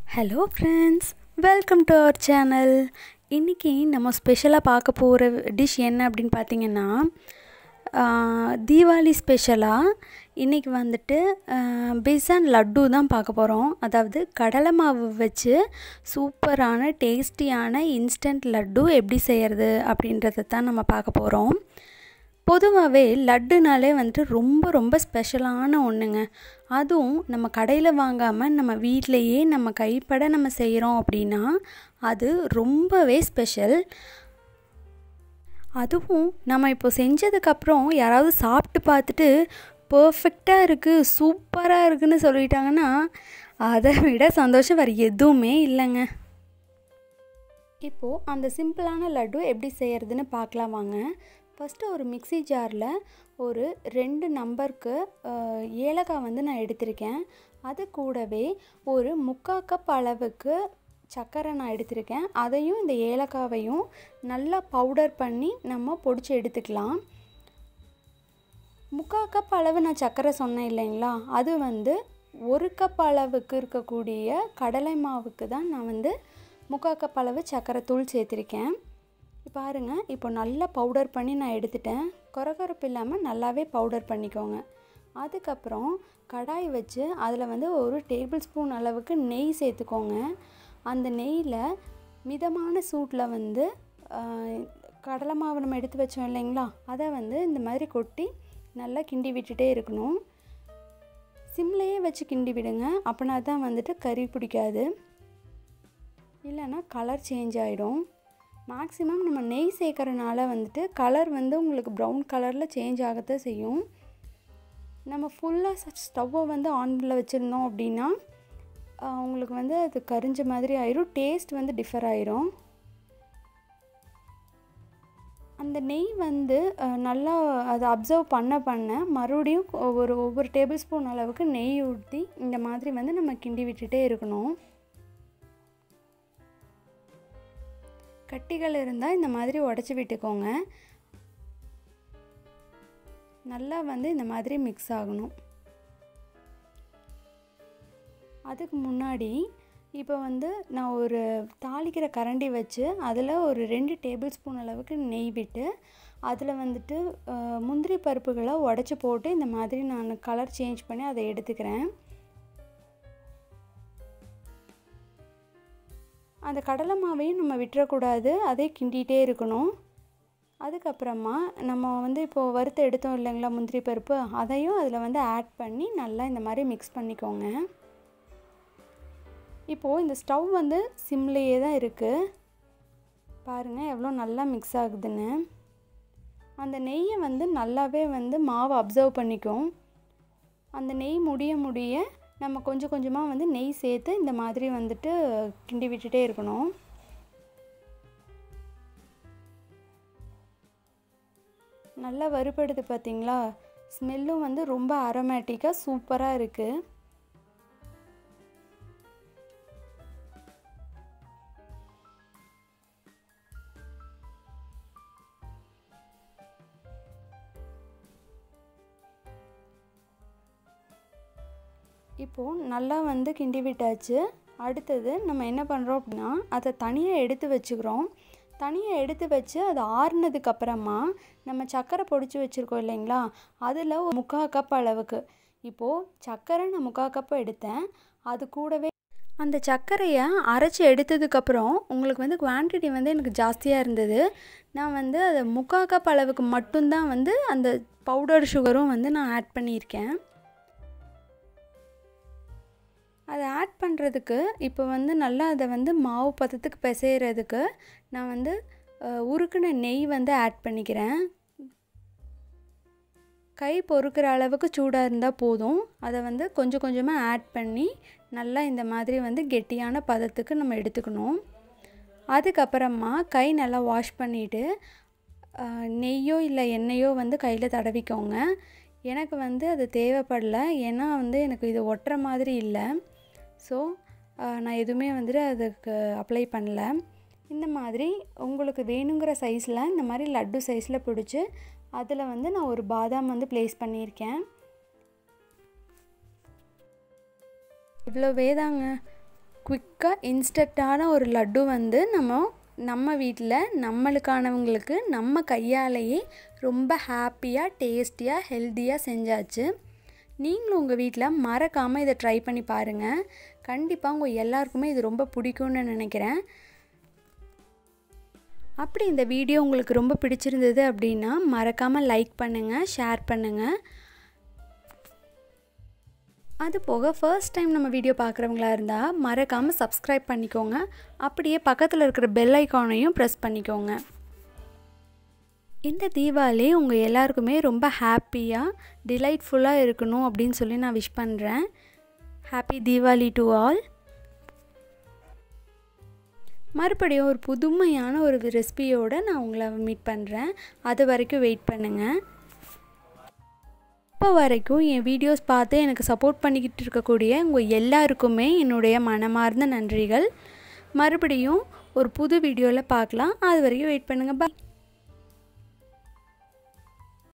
hello friends welcome to our channel இன்றைக்கி நம்ம ஸ்பெஷலாக பார்க்க போகிற டிஷ் என்ன அப்படின்னு பார்த்தீங்கன்னா ஆஹ், தீபாவளி ஸ்பெஷலாக இன்றைக்கி வந்துட்டு பிசன் லட்டு தான் பார்க்க போகிறோம் அதாவது கடலை மாவு வச்சு சூப்பரான டேஸ்டியான இன்ஸ்டன்ட் லட்டு எப்படி செய்கிறது அப்படின்றத தான் நம்ம பார்க்க போகிறோம் பொதுவாகவே லட்டுனாலே வந்துட்டு ரொம்ப ரொம்ப ஸ்பெஷலான ஒன்றுங்க அதுவும் நம்ம கடையில் வாங்காமல் நம்ம வீட்டிலையே நம்ம கைப்பட நம்ம செய்கிறோம் அப்படின்னா அது ரொம்பவே ஸ்பெஷல் அதுவும் நம்ம இப்போ செஞ்சதுக்கப்புறம் யாராவது சாப்பிட்டு பார்த்துட்டு பர்ஃபெக்டாக இருக்குது சூப்பராக இருக்குன்னு சொல்லிட்டாங்கன்னா அதை விட சந்தோஷம் வேறு எதுவுமே இல்லைங்க இப்போது அந்த சிம்பிளான லட்டு எப்படி செய்கிறதுன்னு பார்க்கலாம் வாங்க ஃபஸ்ட்டு ஒரு மிக்ஸி ஜாரில் ஒரு ரெண்டு நம்பருக்கு அஹ், ஏலக்காய் வந்து நான் எடுத்திருக்கேன் அது கூடவே ஒரு முக்கால் கப் அளவுக்கு சர்க்கரை நான் எடுத்திருக்கேன் அதையும் இந்த ஏலக்காவையும் நல்லா பவுடர் பண்ணி நம்ம பொடிச்சு எடுத்துக்கலாம் முக்கால் கப் அளவு நான் சர்க்கரை சொன்னேன் இல்லைங்களா அது வந்து ஒரு கப் அளவுக்கு இருக்கக்கூடிய கடலை மாவுக்கு தான் நான் வந்து முக்கால் கப் அளவு சர்க்கரை தூள் சேர்த்துருக்கேன் பாருங்க இப்போ நல்லா பவுடர் பண்ணி நான் எடுத்துட்டேன் கொரகொரப்பு இல்லாமல் நல்லாவே பவுடர் பண்ணிக்கோங்க அதுக்கப்புறம் கடாய் வச்சு அதில் வந்து ஒரு டேபிள் ஸ்பூன் அளவுக்கு நெய் சேர்த்துக்கோங்க அந்த நெய்யில் மிதமான சூட்டில் வந்து ஆஹ், கடலை மாவு நம்ம எடுத்து வச்சோம் இல்லைங்களா அதை வந்து இந்த மாதிரி கொட்டி நல்லா கிண்டி விட்டுட்டே இருக்கணும் சிம்லேயே வச்சு கிண்டி விடுங்க அப்படின்னா தான் வந்துட்டு கறி பிடிக்காது இல்லைன்னா கலர் சேஞ்ச் ஆகிடும் மேக்ஸிமம் நம்ம நெய் சேர்க்கறனால வந்துட்டு கலர் வந்து உங்களுக்கு ப்ரௌன் கலரில் சேஞ்ச் ஆகத்தான் செய்யும் நம்ம ஃபுல்லாக ஸ்டவ்வை வந்து ஆனில் வச்சுருந்தோம் அப்படின்னா ஆஹ், உங்களுக்கு வந்து அது கரிஞ்ச மாதிரி ஆயிரும் டேஸ்ட் வந்து டிஃபர் ஆயிரும் அந்த நெய் வந்து அஹ், நல்லா அதை அப்சர்வ் பண்ண பண்ண மறுபடியும் ஒரு ஒவ்வொரு டேபிள் ஸ்பூன் அளவுக்கு நெய் ஊற்றி இந்த மாதிரி வந்து நம்ம கிண்டி விட்டுட்டே இருக்கணும் கட்டிகள் இருந்தால் இந்த மாதிரி உடச்சி விட்டுக்கோங்க நல்லா வந்து இந்த மாதிரி மிக்ஸ் ஆகணும் அதுக்கு முன்னாடி இப்போ வந்து நான் ஒரு தாளிக்கிற கரண்டி வச்சு அதில் ஒரு ரெண்டு டேபிள் ஸ்பூன் அளவுக்கு நெய் விட்டு அதில் வந்துட்டு அஹ், முந்திரி பருப்புகளை உடச்சி போட்டு இந்த மாதிரி நான் கலர் சேஞ்ச் பண்ணி அதை எடுத்துக்கிறேன் அந்த கடலை மாவையும் நம்ம விட்டுறக்கூடாது அதே கிண்டிகிட்டே இருக்கணும் அதுக்கப்புறமா நம்ம வந்து இப்போது வறுத்து எடுத்தோம் இல்லைங்களா முந்திரி பருப்பு அதையும் அதில் வந்து ஆட் பண்ணி நல்லா இந்த மாதிரி மிக்ஸ் பண்ணிக்கோங்க இப்போது இந்த ஸ்டவ் வந்து சிம்லேயே தான் இருக்குது பாருங்கள் எவ்வளோ நல்லா மிக்ஸ் ஆகுதுன்னு அந்த நெய்யை வந்து நல்லாவே வந்து மாவு அப்சர்வ் பண்ணிக்கும் அந்த நெய் முடிய முடிய நம்ம கொஞ்சம் கொஞ்சமாக வந்து நெய் சேர்த்து இந்த மாதிரி வந்துட்டு கிண்டி விட்டுட்டே இருக்கணும் நல்லா வறுபடுது பார்த்தீங்களா ஸ்மெல்லும் வந்து ரொம்ப அரோமேட்டிக்காக சூப்பராக இருக்குது இப்போது நல்லா வந்து கிண்டி விட்டாச்சு அடுத்தது நம்ம என்ன பண்ணுறோம் அப்படின்னா அதை தனியாக எடுத்து வச்சுக்கிறோம் தனியாக எடுத்து வச்சு அது ஆறுனதுக்கு அப்புறமா நம்ம சர்க்கரை பொடிச்சு வச்சுருக்கோம் இல்லைங்களா அதில் ஒரு முக்கால் கப் அளவுக்கு இப்போது சர்க்கரை நான் முக்கால் கப் எடுத்தேன் அது கூடவே அந்த சர்க்கரையை அரைச்சி எடுத்ததுக்கப்புறம் உங்களுக்கு வந்து குவான்டிட்டி வந்து எனக்கு ஜாஸ்தியாக இருந்தது நான் வந்து அதை முக்கால் கப் அளவுக்கு மட்டும்தான் வந்து அந்த பவுடர் சுகரும் வந்து நான் ஆட் பண்ணியிருக்கேன் அதை ஆட் பண்ணுறதுக்கு இப்போ வந்து நல்லா அதை வந்து மாவு பதத்துக்கு பிசைகிறதுக்கு நான் வந்து அஹ், உருக்குன நெய் வந்து ஆட் பண்ணிக்கிறேன் கை பொறுக்கிற அளவுக்கு சூடாக இருந்தால் போதும் அதை வந்து கொஞ்சம் கொஞ்சமாக ஆட் பண்ணி நல்லா இந்த மாதிரி வந்து கெட்டியான பதத்துக்கு நம்ம எடுத்துக்கணும் அதுக்கப்புறமா கை நல்லா வாஷ் பண்ணிவிட்டு நெய்யோ இல்லை எண்ணெயோ வந்து கையில் தடவிக்கோங்க எனக்கு வந்து அது தேவைப்படல ஏன்னா வந்து எனக்கு இது ஒட்டுற மாதிரி இல்லை ஸோ நான் எதுவுமே வந்துட்டு அதுக்கு அப்ளை பண்ணல இந்த மாதிரி உங்களுக்கு வேணுங்கிற சைஸில் இந்த மாதிரி லட்டு சைஸில் பிடிச்சி அதில் வந்து நான் ஒரு பாதாம் வந்து ப்ளேஸ் பண்ணியிருக்கேன் இவ்வளோ வேதாங்க குவிக்காக இன்ஸ்டண்ட்டான ஒரு லட்டு வந்து நம்ம நம்ம வீட்டில் நம்மளுக்கானவங்களுக்கு நம்ம கையாலேயே ரொம்ப ஹாப்பியாக டேஸ்டியாக ஹெல்த்தியாக செஞ்சாச்சு நீங்களும் உங்கள் வீட்டில் மறக்காமல் இதை ட்ரை பண்ணி பாருங்கள் கண்டிப்பாக உங்கள் எல்லாருக்குமே இது ரொம்ப பிடிக்கும்னு நினைக்கிறேன் அப்படி இந்த வீடியோ உங்களுக்கு ரொம்ப பிடிச்சிருந்தது அப்படின்னா மறக்காமல் லைக் பண்ணுங்கள் ஷேர் பண்ணுங்கள் அது போக ஃபர்ஸ்ட் டைம் நம்ம வீடியோ பார்க்குறவங்களா இருந்தால் மறக்காமல் சப்ஸ்கிரைப் பண்ணிக்கோங்க அப்படியே பக்கத்தில் இருக்கிற பெல் ஐக்கானையும் ப்ரெஸ் பண்ணிக்கோங்க இந்த தீபாவளி உங்கள் எல்லாருக்குமே ரொம்ப ஹாப்பியாக டிலைட்ஃபுல்லாக இருக்கணும் அப்படின்னு சொல்லி நான் விஷ் பண்ணுறேன் ஹாப்பி தீபாவளி டு ஆல் மறுபடியும் ஒரு புதுமையான ஒரு ரெசிபியோடு நான் உங்களை மீட் பண்ணுறேன் அது வரைக்கும் வெயிட் பண்ணுங்கள் இப்போ வரைக்கும் என் வீடியோஸ் பார்த்து எனக்கு சப்போர்ட் பண்ணிக்கிட்டு இருக்கக்கூடிய உங்கள் எல்லாருக்குமே என்னுடைய மனமார்ந்த நன்றிகள் மறுபடியும் ஒரு புது வீடியோவில் பார்க்கலாம் அது வரைக்கும் வெயிட் பண்ணுங்கள் பாய்